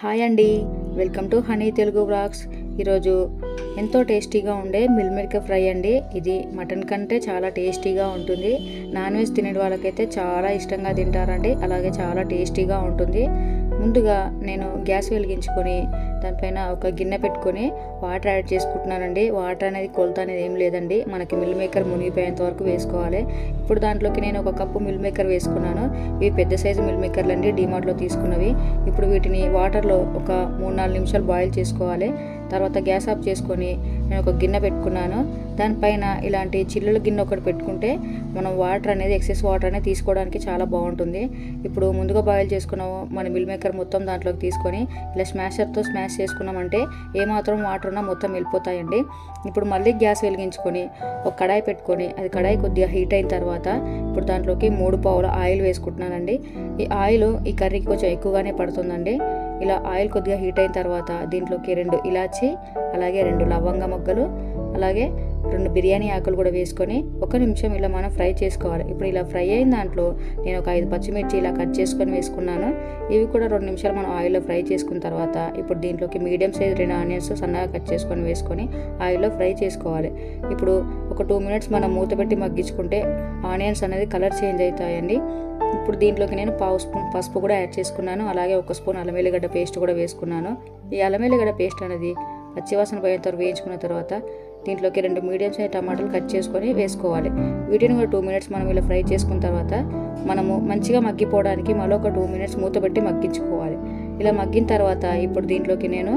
hi అండి welcome to honey Telugu blogs ఈరోజు ఎంతో టేస్టీగా ఉండే మిల్ మేకర్ ఫ్రై అండి ఇది మటన్ కంటే చాలా టేస్టీగా ఉంటుంది నాన్ వెజ్ తినే వాళ్ళకైతే చాలా ఇష్టంగా తింటారండి అలాగే చాలా టేస్టీగా ఉంటుంది ముందుగా నేను గ్యాస్ వెలిగించుకొని దానిపైన ఒక గిన్నె పెట్టుకొని వాటర్ యాడ్ చేసుకుంటున్నానండి వాటర్ అనేది కొలత అనేది ఏం లేదండి మనకి మిల్ మేకర్ మునిగిపోయేంత వరకు వేసుకోవాలి ఇప్పుడు దాంట్లోకి నేను ఒక కప్పు మిల్ మేకర్ వేసుకున్నాను ఇవి పెద్ద సైజు మిల్ మేకర్లు అండి డిమార్ట్లో తీసుకున్నవి ఇప్పుడు వీటిని వాటర్లో ఒక మూడు నాలుగు నిమిషాలు బాయిల్ చేసుకోవాలి తర్వాత గ్యాస్ ఆఫ్ చేసుకొని నేను ఒక గిన్నె పెట్టుకున్నాను దానిపైన ఇలాంటి చిల్లుల గిన్నె ఒకటి పెట్టుకుంటే మనం వాటర్ అనేది ఎక్సెస్ వాటర్ అనేది తీసుకోవడానికి చాలా బాగుంటుంది ఇప్పుడు ముందుగా బాయిల్ చేసుకున్న మన మిల్ మేకర్ మొత్తం దాంట్లోకి తీసుకొని ఇలా స్మాషర్తో స్మాష్ చేసుకున్నామంటే ఏమాత్రం వాటర్ ఉన్నా మొత్తం వెళ్ళిపోతాయండి ఇప్పుడు మళ్ళీ గ్యాస్ వెలిగించుకొని ఒక కడాయి పెట్టుకొని అది కడాయి కొద్దిగా హీట్ అయిన తర్వాత ఇప్పుడు దాంట్లోకి మూడు పావుల ఆయిల్ వేసుకుంటున్నానండి ఈ ఆయిల్ ఈ కర్రీకి కొంచెం ఎక్కువగానే పడుతుందండి ఇలా ఆయిల్ కొద్దిగా హీట్ అయిన తర్వాత దీంట్లోకి రెండు ఇలాచి అలాగే రెండు లవంగ మొగ్గలు అలాగే రెండు బిర్యానీ ఆకులు కూడా వేసుకొని ఒక నిమిషం ఇలా మనం ఫ్రై చేసుకోవాలి ఇప్పుడు ఇలా ఫ్రై అయిన దాంట్లో నేను ఒక ఐదు పచ్చిమిర్చి ఇలా కట్ చేసుకొని వేసుకున్నాను ఇవి కూడా రెండు నిమిషాలు మనం ఆయిల్లో ఫ్రై చేసుకున్న తర్వాత ఇప్పుడు దీంట్లోకి మీడియం సైజ్ రెండు ఆనియన్స్ సన్నగా కట్ చేసుకొని వేసుకొని ఆయిల్లో ఫ్రై చేసుకోవాలి ఇప్పుడు ఒక టూ మినిట్స్ మనం మూత పెట్టి మగ్గించుకుంటే ఆనియన్స్ అనేది కలర్ చేంజ్ అవుతాయండి ఇప్పుడు దీంట్లోకి నేను పావు స్పూన్ పసుపు కూడా యాడ్ చేసుకున్నాను అలాగే ఒక స్పూన్ అల్లం వెల్లిగడ్డ పేస్ట్ కూడా వేసుకున్నాను ఈ అల్లం వెల్లిగడ్డ పేస్ట్ అనేది పచ్చివాసన పోయేంత వరకు వేయించుకున్న తర్వాత దీంట్లోకి రెండు మీడియం సైజ్ టమాటాలు కట్ చేసుకొని వేసుకోవాలి వీటిని కూడా టూ మినిట్స్ మనం ఇలా ఫ్రై చేసుకున్న తర్వాత మనము మంచిగా మగ్గిపోవడానికి మరో ఒక టూ మినిట్స్ మూత పెట్టి మగ్గించుకోవాలి ఇలా మగ్గిన తర్వాత ఇప్పుడు దీంట్లోకి నేను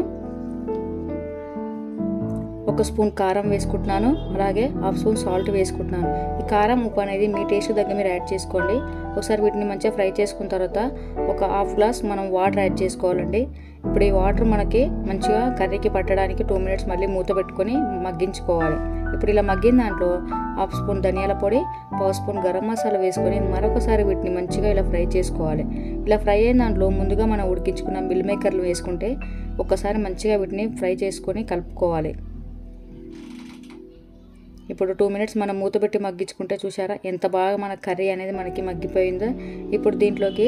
ఒక స్పూన్ కారం వేసుకుంటున్నాను అలాగే హాఫ్ స్పూన్ సాల్ట్ వేసుకుంటున్నాను ఈ కారం ఉప్పు అనేది మీ టేస్ట్ దగ్గర మీరు యాడ్ చేసుకోండి ఒకసారి వీటిని మంచిగా ఫ్రై చేసుకున్న తర్వాత ఒక హాఫ్ గ్లాస్ మనం వాటర్ యాడ్ చేసుకోవాలండి ఇప్పుడు ఈ వాటర్ మనకి మంచిగా కర్రీకి పట్టడానికి టూ మినిట్స్ మళ్ళీ మూత పెట్టుకొని మగ్గించుకోవాలి ఇప్పుడు ఇలా మగ్గిన దాంట్లో హాఫ్ స్పూన్ ధనియాల పొడి పావు స్పూన్ గరం మసాలా వేసుకొని మరొకసారి వీటిని మంచిగా ఇలా ఫ్రై చేసుకోవాలి ఇలా ఫ్రై అయిన దాంట్లో ముందుగా మనం ఉడికించుకున్న మిల్ మేకర్లు వేసుకుంటే ఒకసారి మంచిగా వీటిని ఫ్రై చేసుకొని కలుపుకోవాలి ఇప్పుడు టూ మినిట్స్ మనం మూత పెట్టి మగ్గించుకుంటే చూసారా ఎంత బాగా మన కర్రీ అనేది మనకి మగ్గిపోయిందో ఇప్పుడు దీంట్లోకి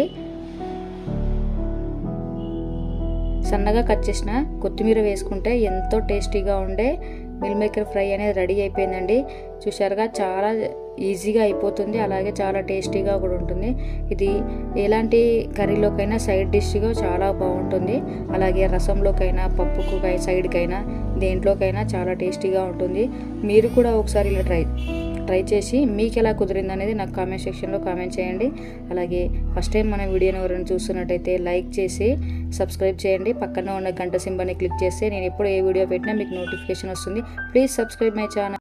సన్నగా కట్ చేసిన కొత్తిమీర వేసుకుంటే ఎంతో టేస్టీగా ఉండే మిల్ మేకర్ ఫ్రై అనేది రెడీ అయిపోయిందండి చూసారుగా చాలా ఈజీగా అయిపోతుంది అలాగే చాలా టేస్టీగా కూడా ఉంటుంది ఇది ఎలాంటి కర్రీలోకైనా సైడ్ డిష్గా చాలా బాగుంటుంది అలాగే రసంలోకైనా పప్పుకు సైడ్కైనా దేంట్లోకైనా చాలా టేస్టీగా ఉంటుంది మీరు కూడా ఒకసారి ఇలా ట్రై ట్రై చేసి మీకు ఎలా కుదిరింది అనేది నాకు కామెంట్ సెక్షన్లో కామెంట్ చేయండి అలాగే ఫస్ట్ టైం మన వీడియోని ఎవరైనా చూస్తున్నట్టయితే లైక్ చేసి సబ్స్క్రైబ్ చేయండి పక్కన ఉన్న గంట సింబల్ని క్లిక్ చేస్తే నేను ఎప్పుడు ఏ వీడియో పెట్టినా మీకు నోటిఫికేషన్ వస్తుంది ప్లీజ్ సబ్స్క్రైబ్ మై ఛానల్